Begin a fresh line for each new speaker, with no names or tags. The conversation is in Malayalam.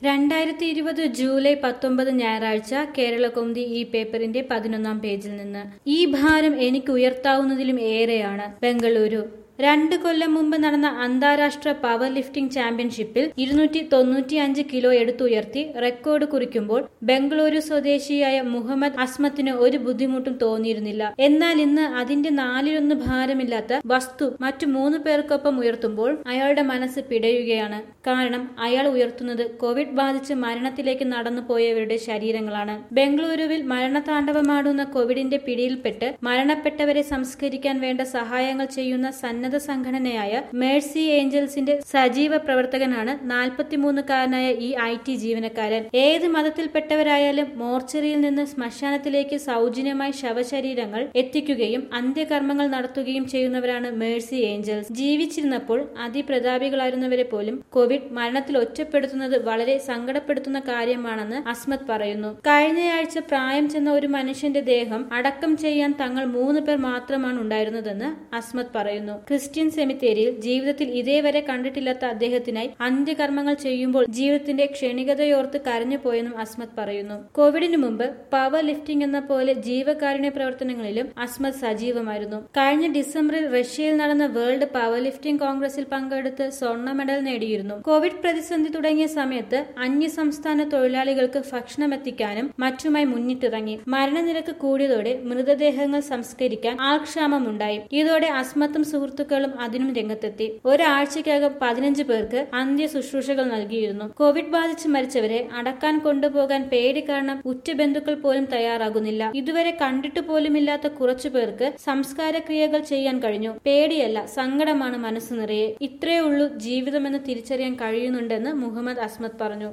രണ്ടായിരത്തി ഇരുപത് ജൂലൈ പത്തൊമ്പത് ഞായറാഴ്ച കേരളകൗമുദി ഈ പേപ്പറിന്റെ പതിനൊന്നാം പേജിൽ നിന്ന് ഈ ഭാരം എനിക്ക് ഉയർത്താവുന്നതിലും ഏറെയാണ് ബംഗളൂരു രണ്ട് കൊല്ലം മുമ്പ് നടന്ന അന്താരാഷ്ട്ര പവർ ലിഫ്റ്റിംഗ് ചാമ്പ്യൻഷിപ്പിൽ ഇരുന്നൂറ്റി തൊണ്ണൂറ്റിയഞ്ച് കിലോ എടുത്തുയർത്തി റെക്കോർഡ് കുറിക്കുമ്പോൾ ബംഗളൂരു സ്വദേശിയായ മുഹമ്മദ് അസ്മത്തിന് ഒരു ബുദ്ധിമുട്ടും തോന്നിയിരുന്നില്ല എന്നാൽ ഇന്ന് അതിന്റെ നാലിലൊന്ന് ഭാരമില്ലാത്ത വസ്തു മറ്റു മൂന്ന് പേർക്കൊപ്പം ഉയർത്തുമ്പോൾ അയാളുടെ മനസ്സ് പിടയുകയാണ് കാരണം അയാൾ ഉയർത്തുന്നത് കോവിഡ് ബാധിച്ച് മരണത്തിലേക്ക് നടന്നു പോയവരുടെ ശരീരങ്ങളാണ് ബംഗളൂരുവിൽ മരണതാണ്ഡവമാടുന്ന കോവിഡിന്റെ പിടിയിൽപ്പെട്ട് മരണപ്പെട്ടവരെ സംസ്കരിക്കാൻ വേണ്ട സഹായങ്ങൾ ചെയ്യുന്ന സന്നദ്ധ സംഘടനയായ മേഴ്സി ഏഞ്ചൽസിന്റെ സജീവ പ്രവർത്തകനാണ് നാൽപ്പത്തിമൂന്നുകാരനായ ഈ ഐ ടി ജീവനക്കാരൻ ഏത് മതത്തിൽപ്പെട്ടവരായാലും മോർച്ചറിയിൽ നിന്ന് ശ്മശാനത്തിലേക്ക് സൗജന്യമായി ശവശരീരങ്ങൾ എത്തിക്കുകയും അന്ത്യകർമ്മങ്ങൾ നടത്തുകയും ചെയ്യുന്നവരാണ് മേഴ്സി ഏഞ്ചൽസ് ജീവിച്ചിരുന്നപ്പോൾ അതിപ്രതാപികളായിരുന്നവരെ പോലും കോവിഡ് മരണത്തിൽ ഒറ്റപ്പെടുത്തുന്നത് വളരെ സങ്കടപ്പെടുത്തുന്ന കാര്യമാണെന്ന് അസ്മത് പറയുന്നു കഴിഞ്ഞയാഴ്ച പ്രായം ചെന്ന ഒരു മനുഷ്യന്റെ ദേഹം അടക്കം ചെയ്യാൻ തങ്ങൾ മൂന്ന് പേർ മാത്രമാണ് ഉണ്ടായിരുന്നതെന്ന് അസ്മത് പറയുന്നു ക്രിസ്ത്യൻ സെമിത്തേരിയിൽ ജീവിതത്തിൽ ഇതേവരെ കണ്ടിട്ടില്ലാത്ത അദ്ദേഹത്തിനായി അന്ത്യകർമ്മങ്ങൾ ചെയ്യുമ്പോൾ ജീവിതത്തിന്റെ ക്ഷണികതയോർത്ത് കരഞ്ഞുപോയെന്നും അസ്മത് പറയുന്നു കോവിഡിന് മുമ്പ് പവർ ലിഫ്റ്റിംഗ് എന്ന പോലെ ജീവകാരുണ്യ പ്രവർത്തനങ്ങളിലും അസ്മത് സജീവമായിരുന്നു കഴിഞ്ഞ ഡിസംബറിൽ റഷ്യയിൽ നടന്ന വേൾഡ് പവർ ലിഫ്റ്റിംഗ് കോൺഗ്രസിൽ പങ്കെടുത്ത് സ്വർണ്ണ മെഡൽ നേടിയിരുന്നു കോവിഡ് പ്രതിസന്ധി തുടങ്ങിയ സമയത്ത് അന്യ സംസ്ഥാന തൊഴിലാളികൾക്ക് ഭക്ഷണം എത്തിക്കാനും മറ്റുമായി മുന്നിട്ടിറങ്ങി മരണനിരക്ക് കൂടിയതോടെ മൃതദേഹങ്ങൾ സംസ്കരിക്കാൻ ആൾക്ഷാമമുണ്ടായി ഇതോടെ അസ്മത്തും സുഹൃത്തുക്കളും അതിനും രംഗത്തെത്തി ഒരാഴ്ചക്കകം പതിനഞ്ച് പേർക്ക് അന്ത്യ ശുശ്രൂഷകൾ നൽകിയിരുന്നു കോവിഡ് ബാധിച്ച് മരിച്ചവരെ അടക്കാൻ കൊണ്ടുപോകാൻ പേടി കാരണം ഉറ്റ ബന്ധുക്കൾ പോലും തയ്യാറാകുന്നില്ല ഇതുവരെ കണ്ടിട്ട് പോലുമില്ലാത്ത കുറച്ചു പേർക്ക് സംസ്കാര ക്രിയകൾ ചെയ്യാൻ കഴിഞ്ഞു പേടിയല്ല സങ്കടമാണ് മനസ്സ് നിറയെ ഇത്രയേ ഉള്ളൂ ജീവിതമെന്ന് തിരിച്ചറിയാൻ കഴിയുന്നുണ്ടെന്ന് മുഹമ്മദ് അസ്മത് പറഞ്ഞു